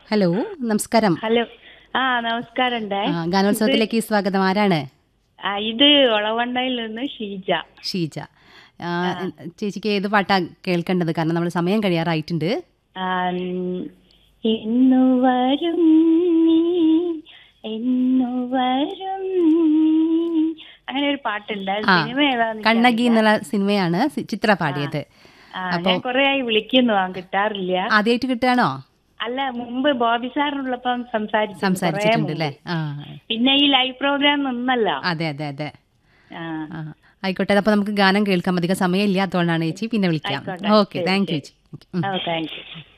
Hello നമസ്കാരം hello ആ നമസ്കാരം ഉണ്ടേ ആ, ഗാനോത്സവത്തിലേക്ക് സ്വാഗതം ആരാണ് ആ, ഇത് ഒളവണ്ണയിൽ നിന്ന് ഷീജ ഷീജ ആ, ചേച്ചിക്ക് ഏത് പാട്ടാ കേൾക്കേണ്ടത് കാരണം നമ്മൾ സമയം കഴിയാറായിട്ടുണ്ട് ആ, ഉം, എന്നു വരും നീ എന്നു വരും നീ അങ്ങനെ ഒരു പാട്ടുണ്ട് അത് ആ, സിനിമ ഏതാന്ന് കണ്ണകി എന്നുള്ള സിനിമയാണ് സി- ചിത്ര പാടിയത് ആ, ഞാൻ കൊറേ ആയി വിളിക്കുന്നു ആ കിട്ടാറില്ല ആദ്യമായിട്ട് കിട്ടുകയാണോ അല്ല മുമ്പ് ബോബി സാറിനുള്ളപ്പം സംസാരിച്ചു സംസാരിച്ചിട്ടുണ്ട് അല്ലേ ആ പിന്നെ ഈ ലൈവ് പ്രോഗ്രാം നിന്നല്ലോ അതെ അതെ അതെ ആ ആ ആയിക്കോട്ടെ അപ്പോൾ നമുക്ക് ഗാനം കേൾക്കാം അധികം സമയമില്ല അതുകൊണ്ടാണ് ചേച്ചി പിന്നെ വിളിക്കാം ആയിക്കോട്ടെ. ഓക്കെ താങ്ക് യു ചേച്ചി ഉം. ഓ താങ്ക് യു